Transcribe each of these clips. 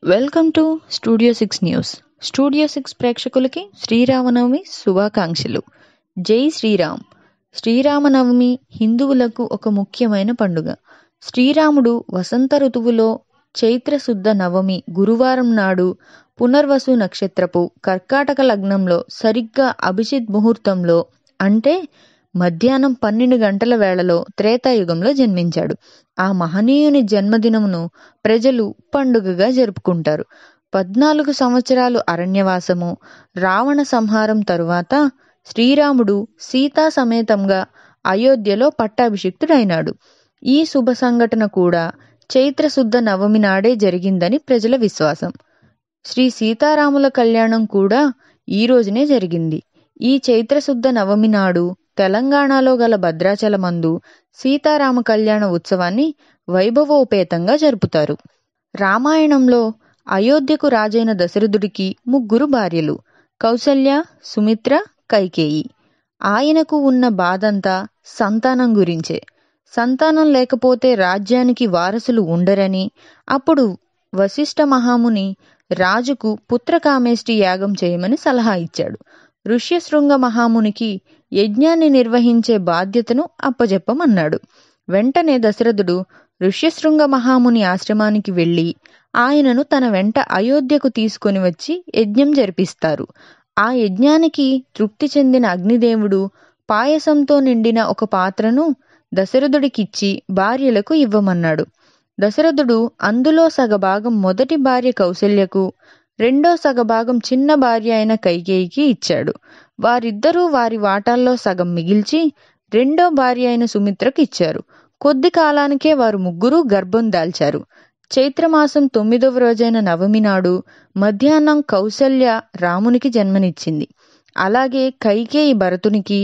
welcome to studio six news studio six ప్రేక్షకులకి శ్రీరామనవమి శుభాకాంక్షలు జై శ్రీరామ్ శ్రీరామనవమి హిందువులకు ఒక ముఖ్యమైన పండుగ శ్రీరాముడు వసంత ఋతువులో చైత్ర శుద్ధ నవమి గురువారం నాడు పునర్వసు నక్షత్రపు కర్కాటక లగ్నంలో సరిగ్గా అభిజిత్ ముహూర్తంలో అంటే మధ్యాహ్నం పన్నెండు గంటల వేళలో త్రేతాయుగంలో జన్మించాడు ఆ మహనీయుని జన్మదినమును ప్రజలు పండుగగా జరుపుకుంటారు పద్నాలుగు సంవత్సరాలు అరణ్యవాసము రావణ సంహారం తరువాత శ్రీరాముడు సీతా సమేతంగా అయోధ్యలో పట్టాభిషిక్తుడైనాడు ఈ శుభ సంఘటన కూడా చైత్ర శుద్ధ నవమి నాడే జరిగిందని ప్రజల విశ్వాసం శ్రీ సీతారాముల కళ్యాణం కూడా ఈ రోజునే జరిగింది ఈ చైత్రశుద్ధ నవమి నాడు తెలంగాణలో గల భద్రాచలమందు సీతారామ కళ్యాణ ఉత్సవాన్ని వైభవోపేతంగా జరుపుతారు రామాయణంలో అయోధ్యకు రాజైన దశరథుడికి ముగ్గురు భార్యలు కౌసల్య సుమిత్ర కైకేయి ఆయనకు ఉన్న బాధంతా సంతానం గురించే సంతానం లేకపోతే రాజ్యానికి వారసులు ఉండరని అప్పుడు వశిష్ఠ మహాముని రాజుకు పుత్రకామేష్టి యాగం చేయమని సలహా ఇచ్చాడు ఋష్యశృంగ మహామునికి యజ్ఞాన్ని నిర్వహించే బాధ్యతను అప్పజెప్పమన్నాడు వెంటనే దశరథుడు ఋష్యశృంగ మహాముని ఆశ్రమానికి వెళ్ళి ఆయనను తన వెంట అయోధ్యకు తీసుకొని వచ్చి యజ్ఞం జరిపిస్తారు ఆ యజ్ఞానికి తృప్తి చెందిన అగ్నిదేవుడు పాయసంతో నిండిన ఒక పాత్రను దశరథుడికిచ్చి భార్యలకు ఇవ్వమన్నాడు దశరథుడు అందులో సగభాగం మొదటి భార్య కౌశల్యకు రెండో సగభాగం చిన్న భార్య అయిన కైకేయికి ఇచ్చాడు వారిద్దరూ వారి వాటాల్లో సగం మిగిల్చి రెండో భార్య అయిన సుమిత్రకు ఇచ్చారు కొద్ది కాలానికే వారు ముగ్గురు గర్భం దాల్చారు చైత్రమాసం తొమ్మిదవ రోజైన నవమి నాడు మధ్యాహ్నం కౌసల్య రామునికి జన్మనిచ్చింది అలాగే కైకేయి భరతునికి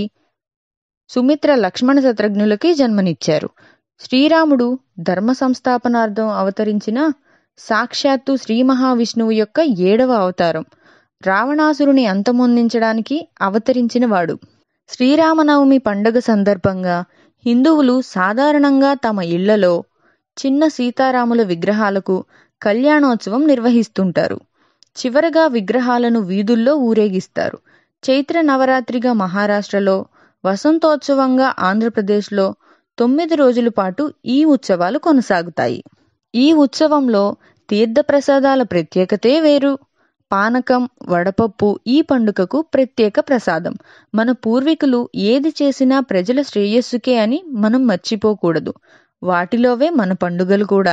సుమిత్ర లక్ష్మణ శత్రుఘ్నులకి జన్మనిచ్చారు శ్రీరాముడు ధర్మ సంస్థాపనార్థం అవతరించిన సాక్షాత్తు శ్రీ మహావిష్ణువు యొక్క ఏడవ అవతారం రావణాసురుని అంతమొందించడానికి అవతరించిన వాడు శ్రీరామనవమి పండుగ సందర్భంగా హిందువులు సాధారణంగా తమ ఇళ్లలో చిన్న సీతారాముల విగ్రహాలకు కళ్యాణోత్సవం నిర్వహిస్తుంటారు చివరగా విగ్రహాలను వీధుల్లో ఊరేగిస్తారు చైత్ర నవరాత్రిగా మహారాష్ట్రలో వసంతోత్సవంగా ఆంధ్రప్రదేశ్లో తొమ్మిది రోజుల పాటు ఈ ఉత్సవాలు కొనసాగుతాయి ఈ ఉత్సవంలో తీర్థప్రసాదాల ప్రత్యేకతే వేరు పానకం వడపప్పు ఈ పండుగకు ప్రత్యేక ప్రసాదం మన పూర్వీకులు ఏది చేసినా ప్రజల శ్రేయస్సుకే అని మనం మర్చిపోకూడదు వాటిలోవే మన పండుగలు కూడా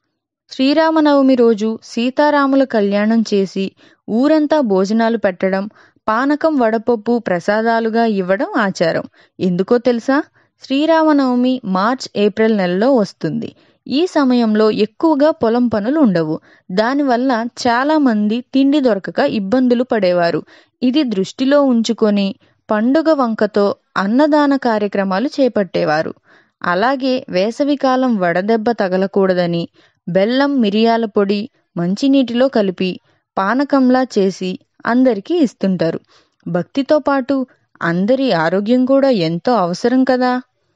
శ్రీరామనవమి రోజు సీతారాముల కళ్యాణం చేసి ఊరంతా భోజనాలు పెట్టడం పానకం వడపప్పు ప్రసాదాలుగా ఇవ్వడం ఆచారం ఎందుకో తెలుసా శ్రీరామనవమి మార్చ్ ఏప్రిల్ నెలలో వస్తుంది ఈ సమయంలో ఎక్కువగా పొలం పనులు ఉండవు దానివల్ల చాలా మంది తిండి దొరకక ఇబ్బందులు పడేవారు ఇది దృష్టిలో ఉంచుకొని పండుగ వంకతో అన్నదాన కార్యక్రమాలు చేపట్టేవారు అలాగే వేసవికాలం వడదెబ్బ తగలకూడదని బెల్లం మిరియాల పొడి మంచినీటిలో కలిపి పానకంలా చేసి అందరికీ ఇస్తుంటారు భక్తితో పాటు అందరి ఆరోగ్యం కూడా ఎంతో అవసరం కదా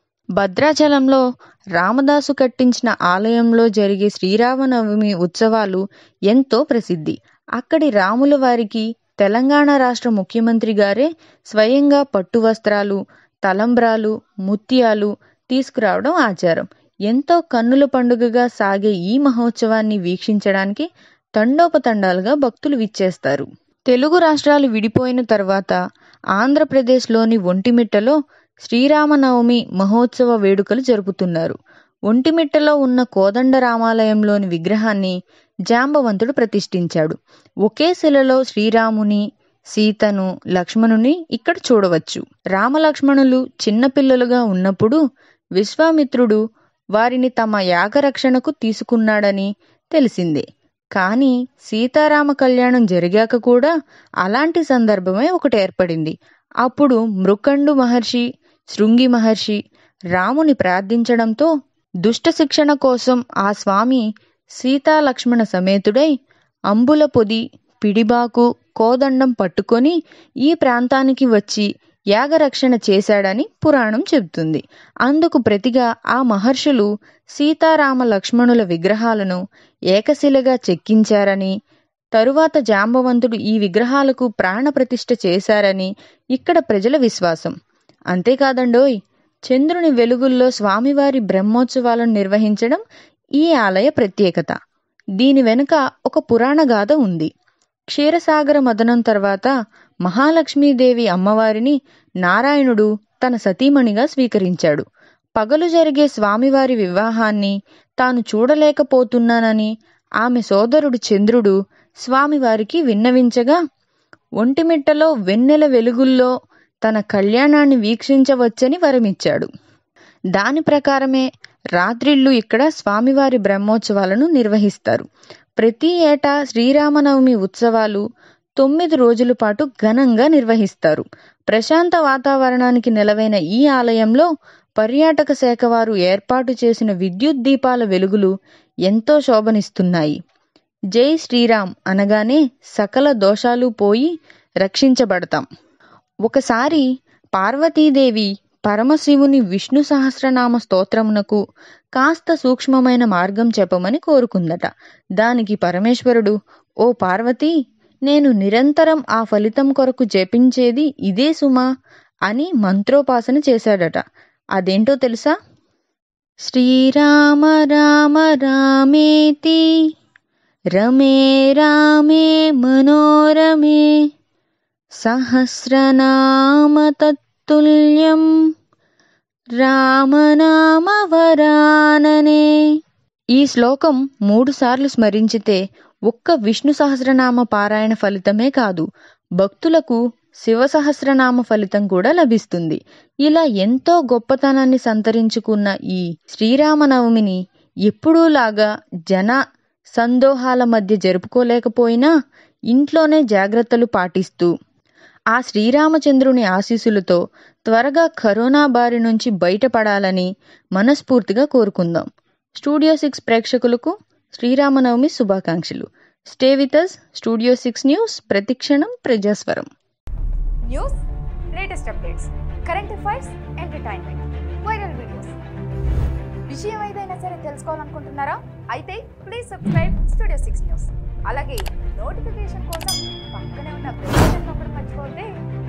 భద్రాచలంలో రామదాసు కట్టించిన ఆలయంలో జరిగే శ్రీరామనవమి ఉత్సవాలు ఎంతో ప్రసిద్ధి అక్కడి రాముల వారికి తెలంగాణ రాష్ట్ర ముఖ్యమంత్రి గారే స్వయంగా పట్టు వస్త్రాలు తలంబ్రాలు ముత్యాలు తీసుకురావడం ఆచారం ఎంతో కన్నుల పండుగగా సాగే ఈ మహోత్సవాన్ని వీక్షించడానికి తండోపతండాలుగా భక్తులు విచ్చేస్తారు తెలుగు రాష్ట్రాలు విడిపోయిన తర్వాత ఆంధ్రప్రదేశ్లోని ఒంటిమిట్టలో శ్రీరామనవమి మహోత్సవ వేడుకలు జరుపుతున్నారు ఒంటిమిట్టలో ఉన్న కోదండ రామాలయంలోని విగ్రహాన్ని జాంబవంతుడు ప్రతిష్ఠించాడు ఒకే శిలలో శ్రీరాముని సీతను లక్ష్మణుని ఇక్కడ చూడవచ్చు రామలక్ష్మణులు చిన్నపిల్లలుగా ఉన్నప్పుడు విశ్వామిత్రుడు వారిని తమ యాగరక్షణకు తీసుకున్నాడని తెలిసిందే కానీ సీతారామ కళ్యాణం జరిగాక కూడా అలాంటి సందర్భమే ఒకటి ఏర్పడింది అప్పుడు మృకండు మహర్షి శృంగి మహర్షి రాముని ప్రార్థించడంతో దుష్ట శిక్షణ కోసం ఆ స్వామి సీతాలక్ష్మణ సమేతుడై అంబుల పొది పిడిబాకు కోదండం పట్టుకొని ఈ ప్రాంతానికి వచ్చి యాగరక్షణ చేశాడని పురాణం చెబుతుంది అందుకు ప్రతిగా ఆ మహర్షులు సీతారామ లక్ష్మణుల విగ్రహాలను ఏకశిలగా చెక్కించారని తరువాత జాంబవంతుడు ఈ విగ్రహాలకు ప్రాణప్రతిష్ఠ చేశారని ఇక్కడ ప్రజల విశ్వాసం అంతేకాదండోయ్ చంద్రుని వెలుగుల్లో స్వామివారి బ్రహ్మోత్సవాలను నిర్వహించడం ఈ ఆలయ ప్రత్యేకత దీని వెనుక ఒక పురాణ గాథ ఉంది క్షీరసాగర మదనం తర్వాత మహాలక్ష్మీదేవి అమ్మవారిని నారాయణుడు తన సతీమణిగా స్వీకరించాడు పగలు జరిగే స్వామివారి వివాహాన్ని తాను చూడలేకపోతున్నానని ఆమె సోదరుడు చంద్రుడు స్వామివారికి విన్నవించగా ఒంటిమిట్టలో వెన్నెల వెలుగుల్లో తన కళ్యాణాన్ని వీక్షించవచ్చని వరమిచ్చాడు దాని ప్రకారమే రాత్రిళ్ళు ఇక్కడ స్వామివారి బ్రహ్మోత్సవాలను నిర్వహిస్తారు ప్రతి ఏటా శ్రీరామనవమి ఉత్సవాలు తొమ్మిది రోజుల పాటు ఘనంగా నిర్వహిస్తారు ప్రశాంత వాతావరణానికి నెలవైన ఈ ఆలయంలో పర్యాటక శాఖ వారు ఏర్పాటు చేసిన విద్యుత్ దీపాల వెలుగులు ఎంతో శోభనిస్తున్నాయి జై శ్రీరామ్ అనగానే సకల దోషాలు పోయి రక్షించబడతాం ఒకసారి పార్వతీదేవి పరమశివుని విష్ణు సహస్రనామ స్తోత్రమునకు కాస్త సూక్ష్మమైన మార్గం చెప్పమని కోరుకుందట దానికి పరమేశ్వరుడు ఓ పార్వతీ నేను నిరంతరం ఆ ఫలితం కొరకు జపించేది ఇదే సుమా అని మంత్రోపాసన చేశాడట అదేంటో తెలుసా శ్రీరామ రామ రామేతి రమే రామే మనోరమే సహస్రనామ తత్తుల్యం రామనామ వరాననే ఈ శ్లోకం మూడుసార్లు స్మరించితే ఒక్క విష్ణు సహస్రనామ పారాయణ ఫలితమే కాదు భక్తులకు శివ సహస్రనామ ఫలితం కూడా లభిస్తుంది ఇలా ఎంతో గొప్పతనాన్ని సంతరించుకున్న ఈ శ్రీరామనవమిని ఎప్పుడూలాగా జన సందోహాల మధ్య జరుపుకోలేకపోయినా ఇంట్లోనే జాగ్రత్తలు పాటిస్తూ ఆ శ్రీరామచంద్రుని ఆశీస్సులతో త్వరగా కరోనా బారి నుంచి బయటపడాలని మనస్ఫూర్తిగా కోరుకుందాం స్టూడియో సిక్స్ ప్రేక్షకులకు శ్రీరామనవమి శుభాకాంక్షలు stay with us studio six news ప్రతిక్షణం ప్రజాస్వరం news latest updates current affairs entertainment viral videos విషయం ఏదైనా సరే తెలుసుకోవాలనుకుంటున్నారా అయితే please subscribe studio six news అలాగే నోటిఫికేషన్ కోసం పక్కనే ఉన్న బెల్ ఐకాన్ నొక్కడం మర్చిపోతే